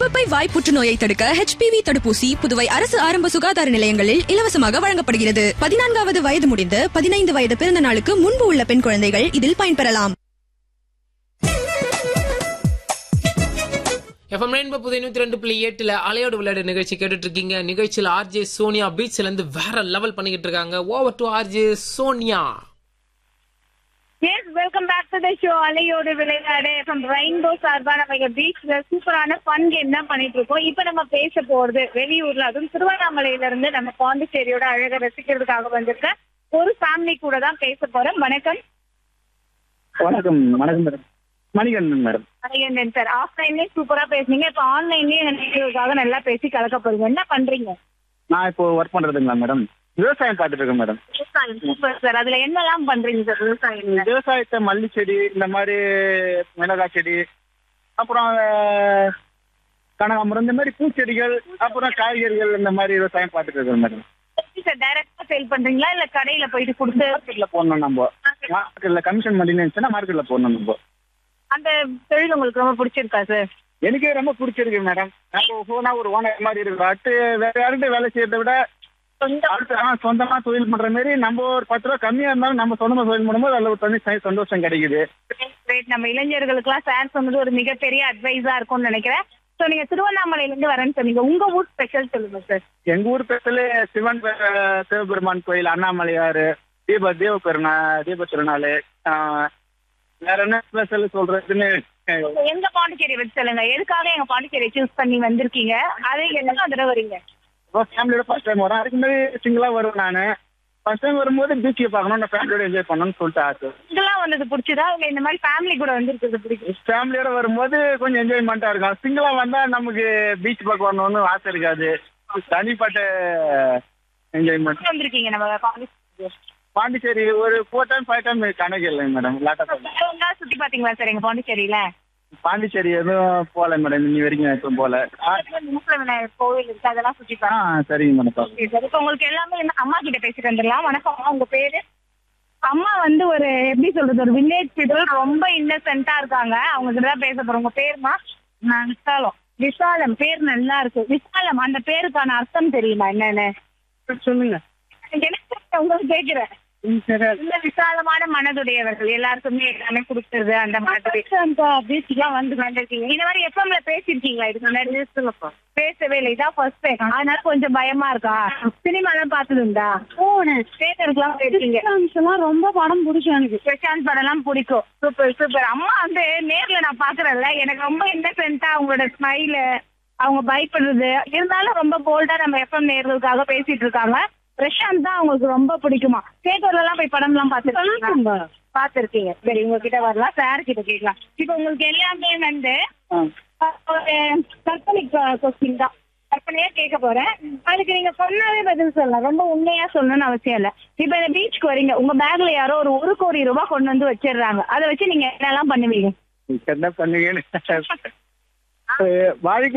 கர்ப்பப்பை வாய் புற்றுநோயை தடுக்க ஹெச்பிவி தடுப்பூசி புதுவை அரசு ஆரம்ப சுகாதார நிலையங்களில் இலவசமாக வழங்கப்படுகிறது பதினான்காவது வயது முடிந்து பதினைந்து வயது பிறந்த நாளுக்கு முன்பு உள்ள பெண் குழந்தைகள் இதில் பயன்பெறலாம் எஃப்எம் ரெயின்போ புதிய நூத்தி ரெண்டு புள்ளி எட்டுல அலையோடு விளையாடு நிகழ்ச்சி கேட்டுட்டு இருக்கீங்க நிகழ்ச்சியில் ஆர்ஜே சோனியா பீச்ல இருந்து வேற லெவல் பண்ணிக்கிட்டு இருக்காங்க over to RJ Sonia yes welcome back to the show அலையோடு விளையாடு ஃப்ரம் ரெயின்போ சார்பா நம்ம பீச்ல சூப்பரான ஃபன் கேம் தான் பண்ணிட்டு இருக்கோம் இப்போ நம்ம பேச போறது வெளியூர்ல அதுவும் திருவண்ணாமலையில இருந்து நம்ம பாண்டிச்சேரியோட அழகை ரசிக்கிறதுக்காக வந்திருக்க ஒரு ஃபேமிலி கூட தான் பேச போறோம் வணக்கம் வணக்கம் வணக்கம் madam Manikandan madam Arayan sir ஆஃப்லைன்லயே சூப்பரா பேசுனீங்க இப்போ ஆன்லைன்லயே நினைக்கிறதுக்காக நல்லா பேசி கலக்க போறீங்க என்ன பண்றீங்க நான் இப்போ ஒர்க் பண்றதுங்களா மேடம் விவசாயம் பார்த்துட்டு இருக்கேன் மேடம் விவசாயம் சூப்பர் சார் அதுல என்னெல்லாம் பண்றீங்க சார் விவசாயம்ல விவசாயத்தை மல்லி செடி இந்த மாதிரி மிளகாய் செடி அப்புறம் அஹ், கனகாம்பரம் இந்த மாதிரி பூச்செடிகள் அப்புறம் காய்கறிகள் இந்த மாதிரி விவசாயம் பார்த்துட்டு இருக்கேன் மேடம் எப்படி சார் டைரக்டா சேல் பண்றீங்களா இல்ல கடையில போயிட்டு கொடுத்து மார்க்கெட்ல போடணும் நம்ம மார்க்கெட்ல கமிஷன் பண்ணி இருந்துச்சுன்னா மார்க்கெட்ல போடணும் நம்ம அந்த தொழில் உங்களுக்கு ரொம்ப பிடிச்சிருக்கா சார் எனக்கே ரொம்ப பிடிச்சிருக்கு மேடம் நம்ம போனா ஒரு ஓனர் மாதிரி இருக்கு அடுத்து வேற யார்கிட்ட வேலை செய்யறதை விட அடுத்து ஆ, சொந்தமா தொழில் பண்ற மாதிரி நம்ம ஒரு பத்து ரூபா கம்மியா இருந்தாலும் நம்ம சொந்தமா தொழில் பண்ணும்போது அதுல ஒரு தனி ச- சந்தோஷம் கிடைக்குது Great. நம்ம இளைஞர்களுக்குலாம் சார் சொன்னது ஒரு மிகப்பெரிய அட்வைஸா இருக்கும்னு நினைக்கிறேன் சோ நீங்க திருவண்ணாமலையில இருந்து வரேன்னு சொன்னீங்க உங்க ஊர் ஸ்பெஷல் சொல்லுங்க சார் எங்க ஊர் பக்கத்துல சிவன் ப- சிவபெருமான் கோயில் அண்ணாமலையாறு தீப தீப பெருநா தீப திருநாள் வேற என்ன ஸ்பெஷல் சொல்றதுன்னு எங்க பாண்டிச்சேரி வச்சு சொல்லுங்க எதுக்காக எங்க பாண்டிச்சேரி சூஸ் பண்ணி வந்திருக்கீங்க அதை என்ன தடவை வரீங்க ஃபேமிலியோட ஃபர்ஸ்ட் டைம் வரேன் அதுக்கு முன்னாடி சிங்கிளா வருவேன் நானு ஃபர்ஸ்ட் டைம் வரும்போது பீச்சுக்கு பார்க்கணும் நான் ஃபேமிலியோட என்ஜாய் பண்ணணும்னு சொல்லிட்டு ஆசை இதெல்லாம் வந்தது பிடிச்சதா இல்ல இந்த மாதிரி ஃபேமிலி கூட வந்திருக்கிறது பிடிக்கும் ஃபேமிலியோட வரும்போது கொஞ்சம் என்ஜாய்மெண்ட்டாக இருக்கும் சிங்கிளா வந்தா நமக்கு பீச் பார்க்க வரணும்னு ஆசை இருக்காது தனிப்பட்ட என்ஜாய்மெண்ட் வந்திருக்கீங்க நம்ம பாண்டிச்சேரி பாண்டிச்சேரி ஒரு ஃபோர் டைம் ஃபைவ் டைம் கணக்கு இல்லை மேடம் லேட்டாக வேற சுத்தி பாத்தீங்களா சார் எங்க பாண்டிச்சேரியில பாண்டிச்சேரி எதுவும் போகல மேடம் இன்னி வரைக்கும் எதுவும் போகல ஆ மூக்கல விநாயகர் கோவில் இருக்கு அதெல்லாம் சுத்தி ஆ, பாருங்க சரிங்க மேடம் பாருங்க. சரி, இப்ப உங்களுக்கு எல்லாமே என்ன அம்மா கிட்ட பேசிட்டு வந்துடலாம் வணக்கம் அம்மா உங்க பேரு அம்மா வந்து ஒரு எப்படி சொல்றது ஒரு வில்லேஜ் பீப்புள் ரொம்ப இன்னசென்ட்டா இருக்காங்க அவங்க கிட்ட தான் பேச போறோம் உங்க பேருமா நான் விசாலம் விசாலம் பேர் நல்லா இருக்கு விசாலம் அந்த பேருக்கான அர்த்தம் தெரியுமா என்னன்னு சொல்லுங்க எனக்கு என்ன தெரியல, உங்களுக்கு கேக்குறேன் இந்த விசாலமான மனதுடையவர்கள் எல்லாருக்குமே எல்லாமே கொடுக்கறது அந்த மாதிரி பீச்சுக்கெல்லாம் வந்து வந்திருக்கீங்க இந்த மாதிரி எஃப்எம்ல பேசிருக்கீங்களா இதுக்கு முன்னாடி பேசவே இல்லை இதான் ஃபர்ஸ்ட் டைம் அதனால கொஞ்சம் பயமா இருக்கா சினிமா எல்லாம் பார்த்தது உண்டா தேட்டருக்குலாம் போயிருக்கீங்க எல்லாம் ரொம்ப படம் பிடிக்கும் எனக்கு பிரசாந்த் படம் எல்லாம் பிடிக்கும் சூப்பர் சூப்பர் அம்மா வந்து நேர்ல நான் பாக்குறேன்ல எனக்கு ரொம்ப இன்னசென்ட்டா அவங்களோட ஸ்மைலு அவங்க பயப்படுறது இருந்தாலும் ரொம்ப போல்டா நம்ம எஃப்எம் நேர்களுக்காக பேசிட்டு இருக்காங்க பிரசாந்த் தான் அவங்களுக்கு ரொம்ப பிடிக்குமா தேட்டர்ல எல்லாம் போய் படம் எல்லாம் பாத்துருக்கீங்க பாத்துருக்கீங்க சரி உங்ககிட்ட வரலாம் சார் கிட்ட கேட்கலாம் இப்போ உங்களுக்கு எல்லாமே வந்து அஹ், ஒரு கற்பனை கொஸ்டின் தான் கற்பனையா கேட்க போறேன் அதுக்கு நீங்க சொன்னாவே பதில் சொல்லலாம் ரொம்ப உண்மையா சொல்லணும்னு அவசியம் இல்ல இப்ப இந்த பீச்சுக்கு வரீங்க உங்க பேக்ல யாரோ ஒரு ஒரு கோடி ரூபாய் கொண்டு வந்து வச்சிடுறாங்க அதை வச்சு நீங்க என்னெல்லாம் பண்ணுவீங்க என்ன பண்ணுவீங்கன்னு வாழ்க்கை